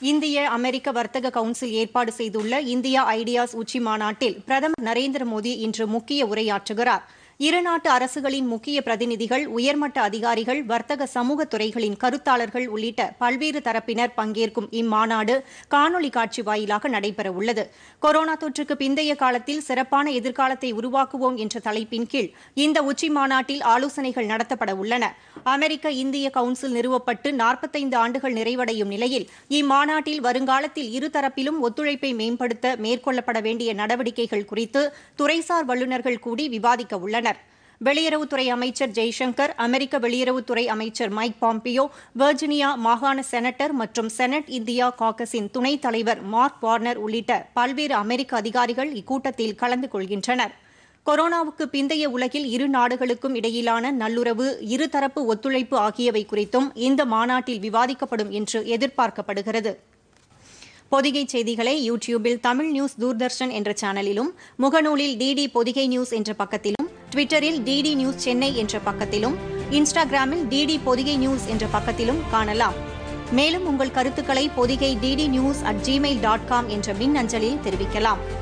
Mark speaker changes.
Speaker 1: இந்திய அமெரிக்க வர்த்தக கவுன்சில் ஏற்பாடு செய்துள்ள இந்தியா ஐடியாஸ் உச்சி மாநாட்டில் பிரதமர் நரேந்திர மோடி இன்று முக்கிய உரையாற்றுகிறார் இருநாட்டு அரசுகளின் முக்கிய பிரதிநிதிகள் உயர்மட்ட அதிகாரிகள் வர்த்தக சமூக துறைகளின் கருத்தாளர்கள் உள்ளிட்ட பல்வேறு தரப்பினர் பங்கேற்கும் இம்மாநாடு காணொலி காட்சி வாயிலாக நடைபெறவுள்ளது கொரோனா தொற்றுக்கு பிந்தைய காலத்தில் சிறப்பான எதிர்காலத்தை உருவாக்குவோம் என்ற தலைப்பின் கீழ் இந்த உச்சி மாநாட்டில் ஆலோசனைகள் நடத்தப்பட உள்ளன அமெரிக்க இந்திய கவுன்சில் நிறுவப்பட்டு நாற்பத்தைந்து ஆண்டுகள் நிறைவடையும் நிலையில் இம்மாநாட்டில் வருங்காலத்தில் இருதரப்பிலும் ஒத்துழைப்பை மேம்படுத்த மேற்கொள்ளப்பட வேண்டிய நடவடிக்கைகள் குறித்து துறைசார் வல்லுநர்கள் கூடி விவாதிக்க உள்ளனர் வெளியுறவுத்துறை அமைச்சர் ஜெய்சங்கர் அமெரிக்க வெளியுறவுத்துறை அமைச்சர் மைக் பாம்பியோ வெர்ஜினியா மாகாண செனட்டர் மற்றும் செனட் இந்தியா காக்கஸின் துணைத் தலைவர் மார்க் வார்னர் உள்ளிட்ட பல்வேறு அமெரிக்க அதிகாரிகள் இக்கூட்டத்தில் கலந்து கொள்கின்றனர் கொரோனாவுக்கு பிந்தைய உலகில் இரு நாடுகளுக்கும் இடையிலான நல்லுறவு இருதரப்பு ஒத்துழைப்பு ஆகியவை குறித்தும் இந்த மாநாட்டில் விவாதிக்கப்படும் என்று எதிர்பார்க்கப்படுகிறது பொதிகை செய்திகளை யூடியூபில் தமிழ் நியூஸ் தூர்தர்ஷன் என்ற சேனலிலும் முகநூலில் டிடி பொதிகை நியூஸ் என்ற பக்கத்திலும் ட்விட்டரில் டிடி நியூஸ் சென்னை என்ற பக்கத்திலும் இன்ஸ்டாகிராமில் டிடி பொதிகை நியூஸ் என்ற பக்கத்திலும் காணலாம் மேலும் உங்கள் கருத்துக்களை Podhigai DD news at Gmail dot com என்ற மின் அஞ்சலில் தெரிவிக்கலாம்